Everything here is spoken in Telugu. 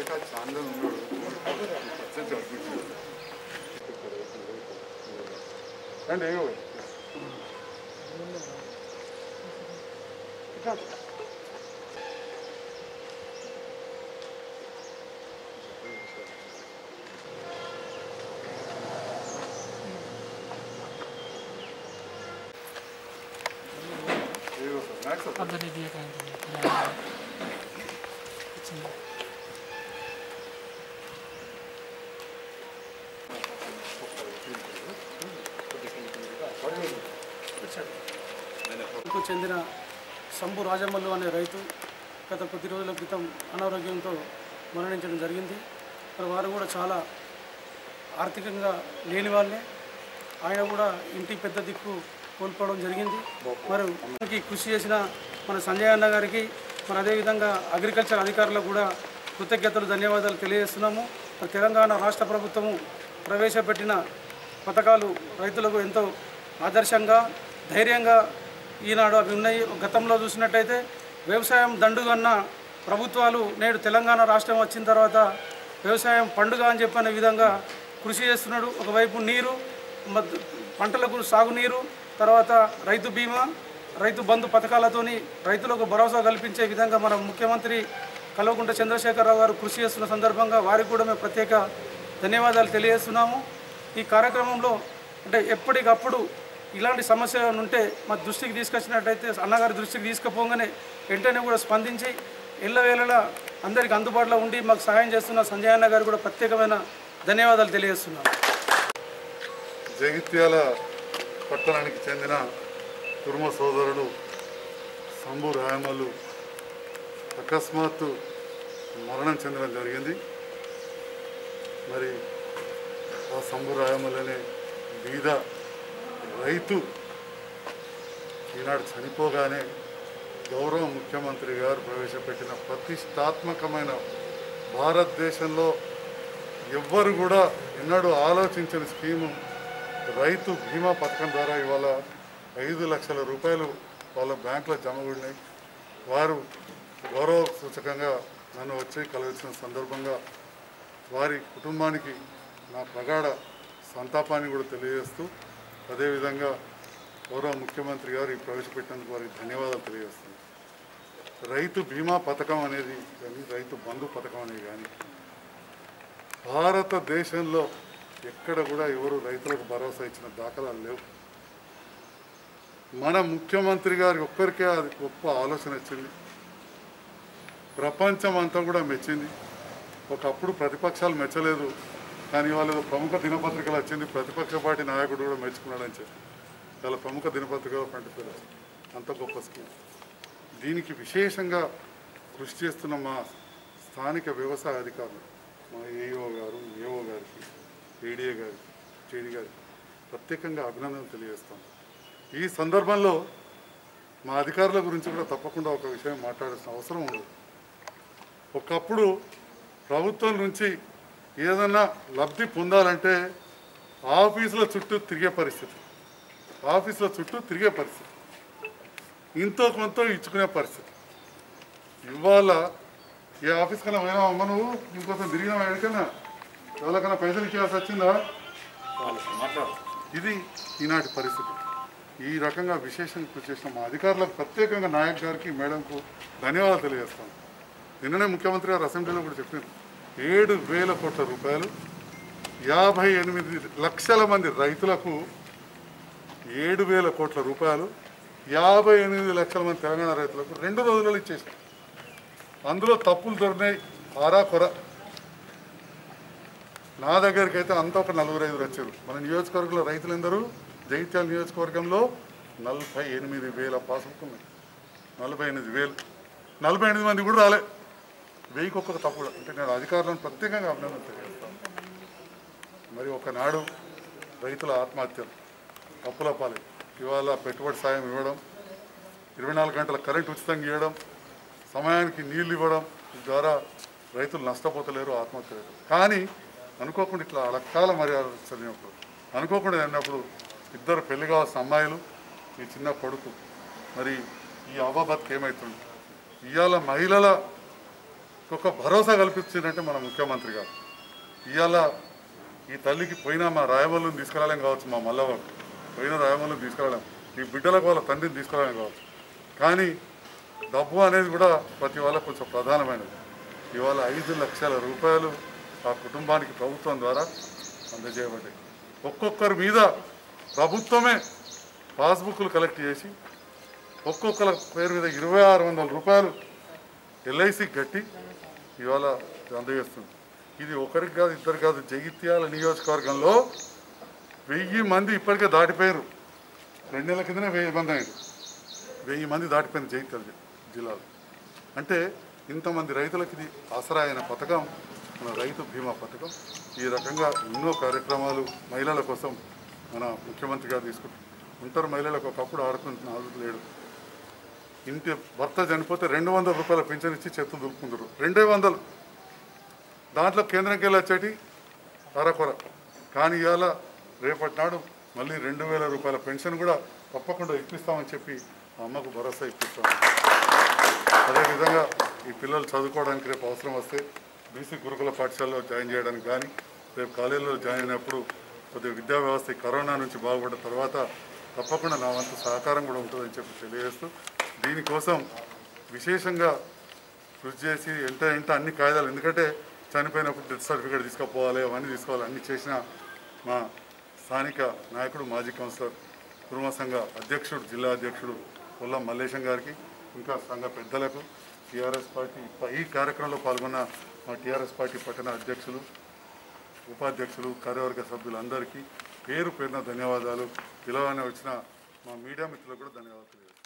ఛానల్ ఉన్నాడు పర్సెంట్ అడ్మిట్ రండి ఏమో ఏమో సార్ మ్యాక్స్ సార్ పద్ధతి తీయకండి కు చెందిన సంబు రాజమల్లు అనే రైతు గత కొద్ది రోజుల క్రితం అనారోగ్యంతో మరణించడం జరిగింది మరి వారు కూడా చాలా ఆర్థికంగా లేని వాళ్ళే ఆయన కూడా ఇంటి పెద్ద దిక్కు కోల్పోవడం జరిగింది మరి మనకి కృషి చేసిన మన సంజయ్ అన్న గారికి మరి అదేవిధంగా అగ్రికల్చర్ అధికారులకు కూడా కృతజ్ఞతలు ధన్యవాదాలు తెలియజేస్తున్నాము మరి తెలంగాణ రాష్ట్ర ప్రభుత్వము ప్రవేశపెట్టిన పథకాలు రైతులకు ఎంతో ఆదర్శంగా ధైర్యంగా ఈనాడు అవి ఉన్నాయి గతంలో చూసినట్టయితే వ్యవసాయం దండుగన్న ప్రభుత్వాలు నేడు తెలంగాణ రాష్ట్రం వచ్చిన తర్వాత వ్యవసాయం పండుగ అని చెప్పిన విధంగా కృషి చేస్తున్నాడు ఒకవైపు నీరు మద్- పంటలకు సాగునీరు తర్వాత రైతు బీమా రైతు బంధు పథకాలతోని రైతులకు భరోసా కల్పించే విధంగా మన ముఖ్యమంత్రి కల్వకుంట్ల చంద్రశేఖరరావు గారు కృషి చేస్తున్న సందర్భంగా వారికి కూడా మేము ప్రత్యేక ధన్యవాదాలు తెలియజేస్తున్నాము ఈ కార్యక్రమంలో అంటే ఎప్పటికప్పుడు ఇలాంటి సమస్య ఉంటే మా దృష్టికి తీసుకొచ్చినట్టయితే అన్నగారి దృష్టికి తీసుకుపోగానే వెంటనే కూడా స్పందించి ఎల్లవేళలా అందరికి అందుబాటులో ఉండి మాకు సహాయం చేస్తున్న సంజయ్ అన్న గారు కూడా ప్రత్యేకమైన ధన్యవాదాలు తెలియజేస్తున్నాను జగిత్యాల పట్టణానికి చెందిన కుర్మ సోదరుడు సంబు రాయమల్లు అకస్మాత్తు మరణం చెందడం జరిగింది మరి ఆ సంబు రాయమల్లు అనే బీద రైతు ఈనాడు చనిపోగానే గౌరవ ముఖ్యమంత్రి గారు ప్రవేశపెట్టిన ప్రతిష్టాత్మకమైన భారతదేశంలో ఎవ్వరు కూడా ఎన్నడూ ఆలోచించిన స్కీము రైతు బీమా పథకం ద్వారా ఇవాళ ఐదు లక్షల రూపాయలు వాళ్ళ బ్యాంకులో జమ ఉన్నాయి వారు గౌరవ సూచకంగా నన్ను వచ్చి కలిసిన సందర్భంగా వారి కుటుంబానికి నా ప్రగాఢ సంతాపాన్ని కూడా తెలియజేస్తూ అదేవిధంగా గౌరవ ముఖ్యమంత్రి గారు ఈ ప్రవేశపెట్టినందుకు వారికి ధన్యవాదాలు తెలియజేస్తున్నాను రైతు బీమా పథకం అనేది కానీ రైతు బంధు పథకం అనేది కానీ భారతదేశంలో ఎక్కడ కూడా ఎవరు రైతులకు భరోసా ఇచ్చిన దాఖలాలు లేవు మన ముఖ్యమంత్రి గారి ఒక్కరికే అది గొప్ప ఆలోచన వచ్చింది ప్రపంచం అంతా కూడా మెచ్చింది ఒకప్పుడు ప్రతిపక్షాలు మెచ్చలేదు కానీ వాళ్ళు ఏదో ప్రముఖ దినపత్రికలు వచ్చింది ప్రతిపక్ష పార్టీ నాయకుడు కూడా మెచ్చుకున్నాడని చెప్పి చాలా ప్రముఖ దినపత్రికలో పండుతుంది అంత గొప్ప స్కీమ్ దీనికి విశేషంగా కృషి చేస్తున్న మా స్థానిక వ్యవసాయ అధికారులు మా ఏఈఓ గారు ఏఓ గారికి ఏడీఏ గారికి జేడీ గారికి ప్రత్యేకంగా అభినందనలు తెలియజేస్తాం ఈ సందర్భంలో మా అధికారుల గురించి కూడా తప్పకుండా ఒక విషయం మాట్లాడాల్సిన అవసరం ఉంది ఒకప్పుడు ప్రభుత్వం నుంచి ఏదన్నా లబ్ధి పొందాలంటే ఆఫీసుల చుట్టూ తిరిగే పరిస్థితి ఆఫీసుల చుట్టూ తిరిగే పరిస్థితి ఇంతో కొంత ఇచ్చుకునే పరిస్థితి ఇవాళ ఏ ఆఫీస్ కన్నా పోయినా అమ్మ నువ్వు ఇంకోసం తిరిగినా ఎక్కడికన్నా ఎవరికన్నా పైసలు ఇచ్చేయాల్సి వచ్చిందా ఇది ఈనాటి పరిస్థితి ఈ రకంగా విశేషంగా కృషి చేసిన మా అధికారులకు ప్రత్యేకంగా నాయక్ గారికి మేడంకు ధన్యవాదాలు తెలియజేస్తాను నిన్ననే ముఖ్యమంత్రి గారు అసెంబ్లీలో కూడా చెప్పారు ఏడు వేల కోట్ల రూపాయలు యాభై ఎనిమిది లక్షల మంది రైతులకు ఏడు వేల కోట్ల రూపాయలు యాభై ఎనిమిది లక్షల మంది తెలంగాణ రైతులకు రెండు రోజులలో ఇచ్చేసాం అందులో తప్పులు దొరినాయి ఆరా కొర నా దగ్గరికి అయితే అంతా ఒక నలుగురు ఐదుగురు వచ్చారు మన నియోజకవర్గంలో రైతులు ఎందరూ జగిత్యాల నియోజకవర్గంలో నలభై ఎనిమిది వేల పాస్బుక్ ఉన్నాయి నలభై ఎనిమిది వేలు నలభై ఎనిమిది మంది కూడా రాలే వెయ్యికి ఒక్కొక్క తప్పుడు అంటే నేను అధికారులను ప్రత్యేకంగా అభినందన తెలియజేస్తాను మరి ఒకనాడు రైతుల ఆత్మహత్యలు అప్పుల పాలే ఇవాళ పెట్టుబడి సాయం ఇవ్వడం ఇరవై నాలుగు గంటల కరెంట్ ఉచితంగా ఇవ్వడం సమయానికి నీళ్ళు ఇవ్వడం ద్వారా రైతులు నష్టపోతలేరు ఆత్మహత్య లేదు కానీ అనుకోకుండా ఇట్లా అలకాల మర్యాద చదివినప్పుడు అనుకోకుండా అన్నప్పుడు ఇద్దరు పెళ్లి కావాల్సిన అమ్మాయిలు ఈ చిన్న కొడుకు మరి ఈ అవ్వ బతుకు ఏమవుతుంది ఇవాళ మహిళల ఒక భరోసా కల్పించిందంటే మన ముఖ్యమంత్రి గారు ఇవాళ ఈ తల్లికి పోయిన మా రాయమల్లుని తీసుకురాలేం కావచ్చు మా మల్లవ్వకు పోయిన రాయమల్లుని తీసుకురాలేం ఈ బిడ్డలకు వాళ్ళ తండ్రిని తీసుకురాలేం కావచ్చు కానీ డబ్బు అనేది కూడా ప్రతి వాళ్ళకు కొంచెం ప్రధానమైనది ఇవాళ ఐదు లక్షల రూపాయలు ఆ కుటుంబానికి ప్రభుత్వం ద్వారా అందజేయబడ్డాయి ఒక్కొక్కరి మీద ప్రభుత్వమే పాస్బుక్లు కలెక్ట్ చేసి ఒక్కొక్కరి పేరు మీద ఇరవై ఆరు వందల రూపాయలు ఎల్ఐసి కట్టి ఇవాళ అందజేస్తుంది ఇది ఒకరికి కాదు ఇద్దరు కాదు జగిత్యాల నియోజకవర్గంలో వెయ్యి మంది ఇప్పటికే దాటిపోయారు రెండు నెలల కిందనే వెయ్యి మంది అయ్యారు వెయ్యి మంది దాటిపోయింది జగిత్యాల జి- జిల్లాలో అంటే ఇంతమంది రైతులకి ఇది ఆసరా అయిన పథకం మన రైతు బీమా పథకం ఈ రకంగా ఎన్నో కార్యక్రమాలు మహిళల కోసం మన ముఖ్యమంత్రి గారు తీసుకుంటారు ఉంటారు మహిళలకు ఒకప్పుడు ఆడుకుంటున్న ఆదుడు లేడు ఇంటి భర్త చనిపోతే రెండు వందల రూపాయల పింఛన్ ఇచ్చి చేతులు దులుపుకుంటారు రెండే వందలు దాంట్లో కేంద్రంకి వెళ్ళి వచ్చేటి అరకొర కానీ ఇవాళ రేపటి నాడు మళ్ళీ రెండు వేల రూపాయల పెన్షన్ కూడా తప్పకుండా ఇప్పిస్తామని చెప్పి ఆ అమ్మకు భరోసా ఇప్పిస్తాం అదేవిధంగా ఈ పిల్లలు చదువుకోవడానికి రేపు అవసరం వస్తే బీసీ గురుకుల పాఠశాలలో జాయిన్ చేయడానికి కానీ రేపు కాలేజీలో జాయిన్ అయినప్పుడు కొద్దిగా విద్యా వ్యవస్థ ఈ కరోనా నుంచి బాగుపడ్డ తర్వాత తప్పకుండా నా వంతు సహకారం కూడా ఉంటుందని చెప్పి తెలియజేస్తూ దీనికోసం విశేషంగా కృషి చేసి ఎంట ఎంట అన్ని కాయిదాలు ఎందుకంటే చనిపోయినప్పుడు డెత్ సర్టిఫికేట్ తీసుకుపోవాలి అవన్నీ తీసుకోవాలి అన్ని చేసిన మా స్థానిక నాయకుడు మాజీ కౌన్సిలర్ కుటుంబ సంఘ అధ్యక్షుడు జిల్లా అధ్యక్షుడు కొల్లం మల్లేశం గారికి ఇంకా సంఘ పెద్దలకు టీఆర్ఎస్ పార్టీ ఈ కార్యక్రమంలో పాల్గొన్న మా టీఆర్ఎస్ పార్టీ పట్టణ అధ్యక్షులు ఉపాధ్యక్షులు కార్యవర్గ సభ్యులందరికీ పేరు పేరున ధన్యవాదాలు పిలవని వచ్చిన మా మీడియా మిత్రులకు కూడా ధన్యవాదాలు తెలియజేస్తున్నాను